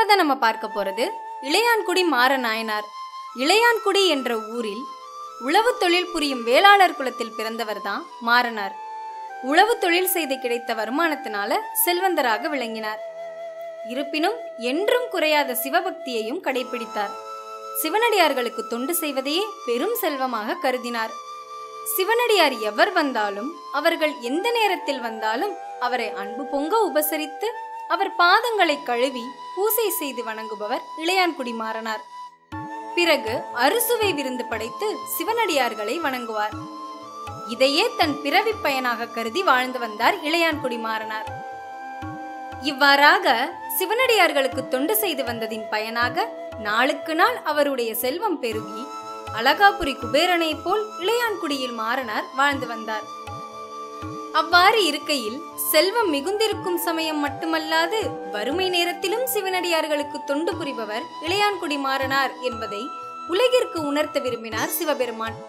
அடுத்ததா நம்ம பார்க்க போறது இளையான்குடி மாற நாயனார் இளையான்குடி என்ற ஊரில் உழவு தொழில் புரியும் வேளாளர் குலத்தில் பிறந்தவர் தான் மாறனார் உழவு தொழில் செய்து கிடைத்த வருமானத்தினால செல்வந்தராக விளங்கினார் இருப்பினும் என்றும் குறையாத சிவபக்தியையும் கடைபிடித்தார் சிவனடியார்களுக்கு தொண்டு செய்வதையே பெரும் செல்வமாக கருதினார் சிவனடியார் எவர் வந்தாலும் அவர்கள் எந்த நேரத்தில் வந்தாலும் அவரை அன்பு பொங்க உபசரித்து அவர் பாதங்களை கழுவி பூசை செய்து வணங்குபவர் இளையான்குடி மாறனார் பிறகு அறுசுவை விருந்து படைத்து சிவனடியார்களை வணங்குவார் இதையே தன் பிறவி பயனாக கருதி வாழ்ந்து வந்தார் இளையான்குடி மாறனார் இவ்வாறாக சிவனடியார்களுக்கு தொண்டு செய்து வந்ததின் பயனாக நாளுக்கு நாள் அவருடைய செல்வம் பெருகி அழகாபுரி குபேரனை போல் இளையான்குடியில் மாறனார் வாழ்ந்து வந்தார் அவ்வாறு இருக்கையில் செல்வம் மிகுந்திருக்கும் சமயம் மட்டுமல்லாது வறுமை நேரத்திலும் சிவனடியார்களுக்கு தொண்டு புரிபவர் இளையான்குடி மாறனார் என்பதை உலகிற்கு உணர்த்த விரும்பினார் சிவபெருமான்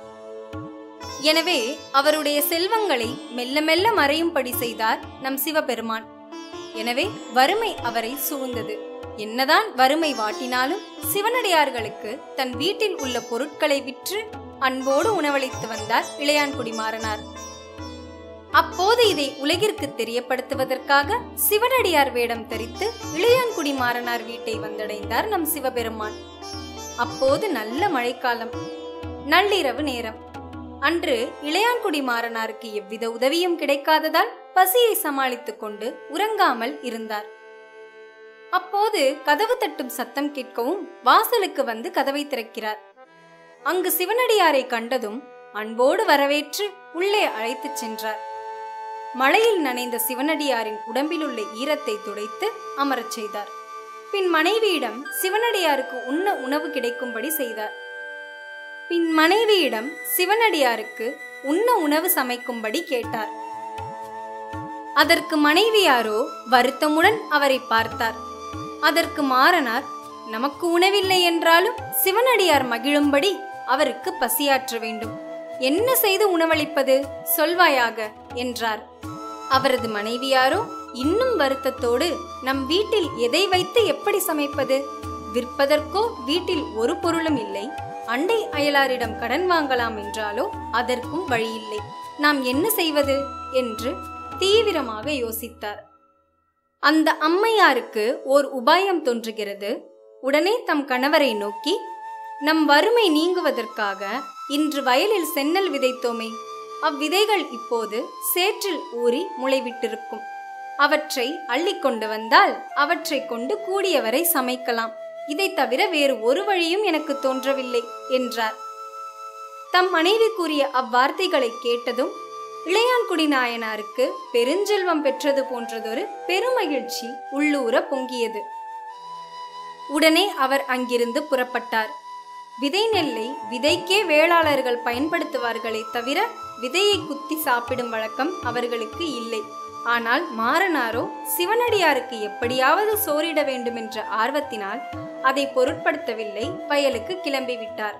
எனவே அவருடைய செல்வங்களை மெல்ல மெல்ல மறையும்படி செய்தார் நம் சிவபெருமான் எனவே வறுமை அவரை சூழ்ந்தது என்னதான் வறுமை வாட்டினாலும் சிவனடியார்களுக்கு தன் வீட்டில் உள்ள பொருட்களை விற்று அன்போடு உணவளித்து வந்தார் இளையான்குடி மாறனார் அப்போது இதை உலகிற்கு தெரியப்படுத்துவதற்காக சிவனடியார் வேடம் தரித்து இளையான்குடி மாறனார் வீட்டை வந்தடைந்தார் நம் சிவபெருமான் அப்போது நல்ல மழைக்காலம் நள்ளிரவு நேரம் அன்று இளையான்குடி மாறனாருக்கு எவ்வித உதவியும் கிடைக்காததால் பசியை சமாளித்துக் கொண்டு உறங்காமல் இருந்தார் அப்போது கதவு தட்டும் சத்தம் கேட்கவும் வாசலுக்கு வந்து கதவை திறக்கிறார் அங்கு சிவனடியாரை கண்டதும் அன்போடு வரவேற்று உள்ளே அழைத்துச் சென்றார் மழையில் நனைந்த சிவனடியாரின் உடம்பிலுள்ள ஈரத்தை துடைத்து அமரச் செய்தார் பின் மனைவியிடம் சிவனடியாருக்கு உண்ண உணவு கிடைக்கும்படி செய்தார் பின் மனைவியிடம் சிவனடியாருக்கு உண்ண உணவு சமைக்கும்படி கேட்டார் அதற்கு மனைவியாரோ வருத்தமுடன் அவரை பார்த்தார் அதற்கு மாறனார் நமக்கு உணவில்லை என்றாலும் சிவனடியார் மகிழும்படி அவருக்கு பசியாற்ற வேண்டும் என்ன செய்து உணவளிப்பது சொல்வாயாக என்றார் அவரது மனைவியாரோ இன்னும் வருத்தத்தோடு நம் வீட்டில் எதை வைத்து எப்படி சமைப்பது விற்பதற்கோ வீட்டில் ஒரு பொருளும் இல்லை அண்டை அயலாரிடம் கடன் வாங்கலாம் என்றாலோ அதற்கும் வழியில்லை நாம் என்ன செய்வது என்று தீவிரமாக யோசித்தார் அந்த அம்மையாருக்கு ஓர் உபாயம் தோன்றுகிறது உடனே தம் கணவரை நோக்கி நம் வறுமை நீங்குவதற்காக இன்று வயலில் சென்னல் விதைத்தோமே அவ்விதைகள் இப்போது சேற்றில் ஊறி முளைவிட்டிருக்கும் அவற்றை அள்ளிக்கொண்டு வந்தால் அவற்றை கொண்டு கூடியவரை சமைக்கலாம் இதை தவிர வேறு ஒரு வழியும் எனக்கு தோன்றவில்லை என்றார் தம் மனைவி கூறிய அவ்வார்த்தைகளை கேட்டதும் இளையான்குடி நாயனாருக்கு பெருஞ்செல்வம் பெற்றது போன்றதொரு பெருமகிழ்ச்சி உள்ளூர பொங்கியது உடனே அவர் அங்கிருந்து புறப்பட்டார் விதை நெல்லை விதைக்கே வேளாளர்கள் பயன்படுத்துவார்களே தவிர விதையை குத்தி சாப்பிடும் வழக்கம் அவர்களுக்கு இல்லை ஆனால் மாறனாரோ சிவனடியாருக்கு எப்படியாவது சோறிட வேண்டுமென்ற ஆர்வத்தினால் அதை பொருட்படுத்தவில்லை வயலுக்கு கிளம்பிவிட்டார்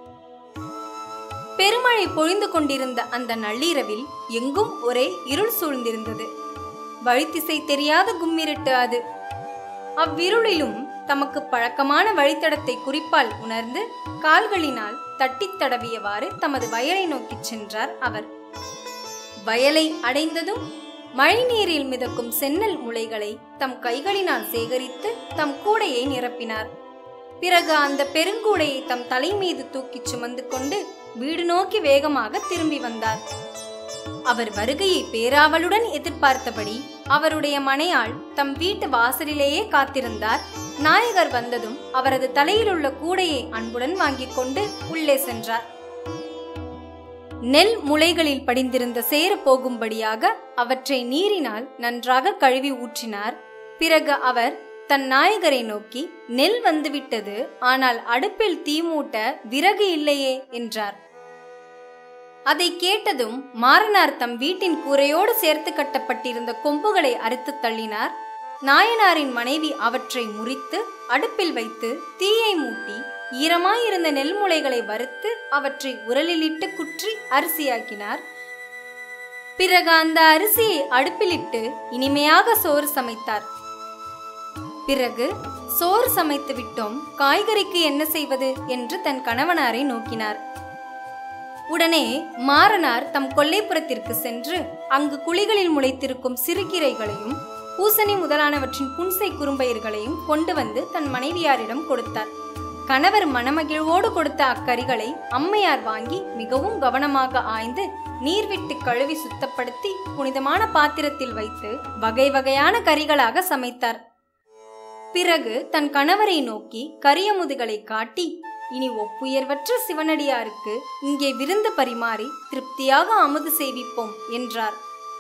பெருமழை பொழிந்து கொண்டிருந்த அந்த நள்ளிரவில் எங்கும் ஒரே இருள் சூழ்ந்திருந்தது வழித்திசை தெரியாத கும்மிருட்டு அது அவ்விருளிலும் தமக்கு பழக்கமான வழித்தடத்தை குறிப்பால் உணர்ந்து கால்களினால் தட்டித் தடவியவாறு தமது வயலை நோக்கிச் சென்றார் அவர் வயலை அடைந்ததும் மழைநீரில் மிதக்கும் சென்னல் முளைகளை தம் கைகளினால் சேகரித்து தம் கூடையை நிரப்பினார் பிறகு அந்த பெருங்கூடையை தம் தலை மீது தூக்கிச் சுமந்து கொண்டு வீடு நோக்கி வேகமாக திரும்பி வந்தார் அவர் வருகையை பேராவலுடன் எதிர்பார்த்தபடி அவருடைய மனையாள் தம் வீட்டு வாசலிலேயே காத்திருந்தார் நாயகர் வந்ததும் அவரது தலையில் உள்ள கூடையை அன்புடன் வாங்கிக் கொண்டு உள்ளே சென்றார் நெல் முளைகளில் படிந்திருந்த சேர போகும்படியாக அவற்றை நீரினால் நன்றாக கழுவி ஊற்றினார் பிறகு அவர் தன் நாயகரை நோக்கி நெல் வந்துவிட்டது ஆனால் அடுப்பில் தீ மூட்ட விறகு இல்லையே என்றார் அதை கேட்டதும் மாறனார் தம் வீட்டின் கூரையோடு சேர்த்து கட்டப்பட்டிருந்த கொம்புகளை அறுத்து தள்ளினார் நாயனாரின் மனைவி அவற்றை முறித்து அடுப்பில் வைத்து தீயை மூட்டி ஈரமாயிருந்த நெல்முளைகளை வறுத்து அவற்றை உரலிலிட்டு குற்றி அரிசியாக்கினார் பிறகு அந்த அரிசியை அடுப்பிலிட்டு இனிமையாக சோறு சமைத்தார் பிறகு சோறு சமைத்து விட்டோம் காய்கறிக்கு என்ன செய்வது என்று தன் கணவனாரை நோக்கினார் உடனே மாறனார் தம் கொல்லைப்புறத்திற்கு சென்று அங்கு குழிகளில் முளைத்திருக்கும் சிறுகீரைகளையும் பூசணி முதலானவற்றின் புன்சை குறும்பயிர்களையும் கொண்டு வந்து தன் மனைவியாரிடம் கொடுத்தார் கணவர் மணமகிழ்வோடு கொடுத்த அக்கறிகளை அம்மையார் வாங்கி மிகவும் கவனமாக ஆய்ந்து நீர் விட்டு கழுவி சுத்தப்படுத்தி புனிதமான பாத்திரத்தில் வைத்து வகை வகையான கறிகளாக சமைத்தார் பிறகு தன் கணவரை நோக்கி கரியமுதுகளை காட்டி இனி ஒப்புயர்வற்ற சிவனடியாருக்கு இங்கே விருந்து பரிமாறி திருப்தியாக அமுது செய்விப்போம் என்றார்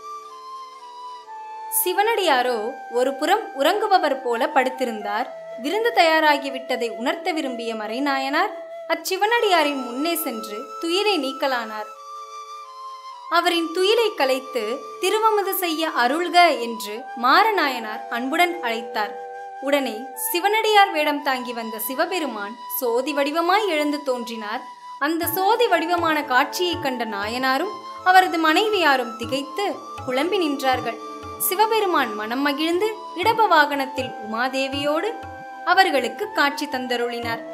சிவனடியாரோ ஒரு புறம் உறங்குபவர் போல படுத்திருந்தார் விருந்து தயாராகிவிட்டதை உணர்த்த விரும்பிய மறைநாயனார் அச்சிவனடியாரின் முன்னே சென்று துயிரை நீக்கலானார் அவரின் துயிலை கலைத்து திருவமுது செய்ய அருள்க என்று மாரநாயனார் அன்புடன் அழைத்தார் உடனே சிவனடியார் வேடம் தாங்கி வந்த சிவபெருமான் சோதி வடிவமாய் எழுந்து தோன்றினார் அந்த சோதி வடிவமான காட்சியைக் கண்ட நாயனாரும் அவரது மனைவியாரும் திகைத்து குழம்பி நின்றார்கள் சிவபெருமான் மனம் மகிழ்ந்து இடப வாகனத்தில் உமாதேவியோடு அவர்களுக்கு காட்சி தந்தருளினார்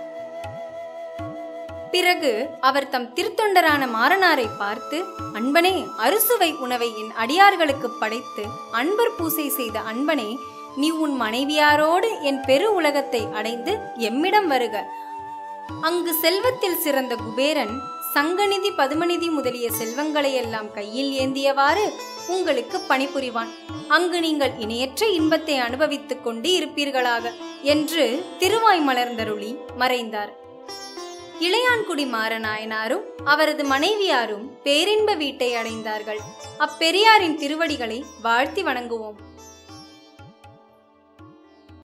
பிறகு அவர் தம் திருத்தொண்டரான மாறனாரை பார்த்து அன்பனே அறுசுவை உணவை என் அடியார்களுக்கு படைத்து அன்பர் பூசை செய்த அன்பனே நீ உன் மனைவியாரோடு என் பெரு உலகத்தை அடைந்து எம்மிடம் வருக அங்கு செல்வத்தில் சிறந்த குபேரன் சங்கநிதி பதுமநிதி முதலிய செல்வங்களை எல்லாம் கையில் ஏந்தியவாறு உங்களுக்கு பணிபுரிவான் அங்கு நீங்கள் இணையற்ற இன்பத்தை அனுபவித்துக் கொண்டு இருப்பீர்களாக என்று திருவாய் மலர்ந்தருளி மறைந்தார் இளையான்குடி மாறநாயனாரும் அவரது மனைவியாரும் பேரின்ப வீட்டை அடைந்தார்கள் அப்பெரியாரின் திருவடிகளை வாழ்த்தி வணங்குவோம்